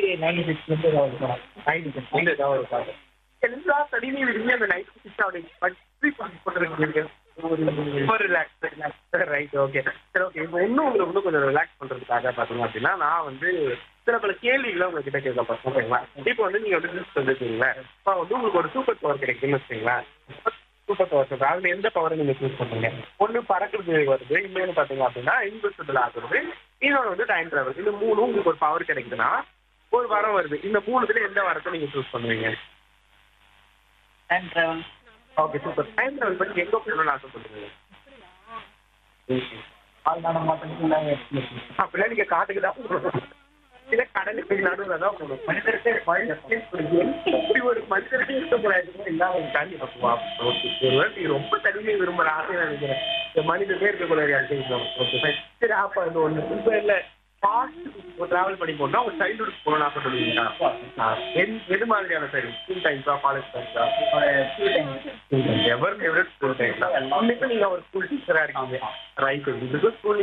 ninety சிக்ஸ்லேருந்து ஏதாவது படம் ninety six இந்த ஏதாவது ஒரு பாட்டு எல்லா ஸ்டடியும் விரும்பி அந்த நைட் சிக்ஸ் அப்படி பற்றி பண்ணுறதுக்கு ரொம்ப ரிலாக்ஸ் ரைட் ஓகே சரி ஓகே இப்போ இன்னும் உங்களுக்கு இன்னும் கொஞ்சம் ரிலாக்ஸ் பண்ணுறதுக்காக பார்த்தீங்க அப்படின்னா நான் வந்து சில பல கேள்விகளை உங்ககிட்ட கேட்க போகிறேன் ஓகேங்களா இப்போ வந்து நீங்கள் வந்து நியூஸ் வந்துருக்கீங்களேன் இப்போ வந்து உங்களுக்கு ஒரு சூப்பர் பவர் கிடைக்கும்னு வச்சுக்கீங்களேன் சூப்பர் பவர் சொல்கிறேன் அதில் எந்த பவரை நீங்கள் சூஸ் பண்ணுறீங்க ஒன்று பறக்கிறது வருது இன்னொன்று பார்த்தீங்க அப்படின்னா இன்வெஸ்டபிள் ஆகுறது இன்னொன்று வந்து டைம் ட்ராவல் இந்த மூணும் உங்களுக்கு ஒரு பவர் கிடைக்குதுன்னா ஒரு வரம் வருது இந்த மூணுத்துல எந்த வரத்தை நீங்கள் சூஸ் பண்ணுவீங்க time travel okay super time travel பண்ணி எங்கே போகணும்னு ஆசைப்படுறீங்க ஆள்தான மாற்றத்துக்கு இல்லாமல் எக்ஸ்பிளேஷன் அப்படின்னா நீங்க காட்டுக்கு தான் போகணும் இல்ல கடலுக்கு நடுவில் தான் போகணும் மனிதருக்கு மனிதருக்கு இப்படி ஒரு மனிதருக்கு இருக்கக்கூடாது இல்லாம தாண்டி ஒருவேளை நீ ரொம்ப தனிமையை விரும்புற ஆசை நினைக்கிறேன் இந்த மனிதனே இருக்கக்கூடாது ஓகே சரி அப்ப அந்த ஒண்ணு இப்ப இல்ல பாஸ்ட் டிராவல் பண்ணி போனா ஒரு சைல்ட்ஹுட் போகணும்னு ஆசைப்படுவீங்களா எது- எது மாதிரியான சைடு ஸ்கூல் டைம்ஸா காலேஜ் டைம்ஸா எவர் ஃபேவரட் ஸ்கூல் டைம் தான் நீங்க ஒரு ஸ்கூல் டீச்சரா இருக்கீங்க ரைட் இதுக்கு ஸ்கூல்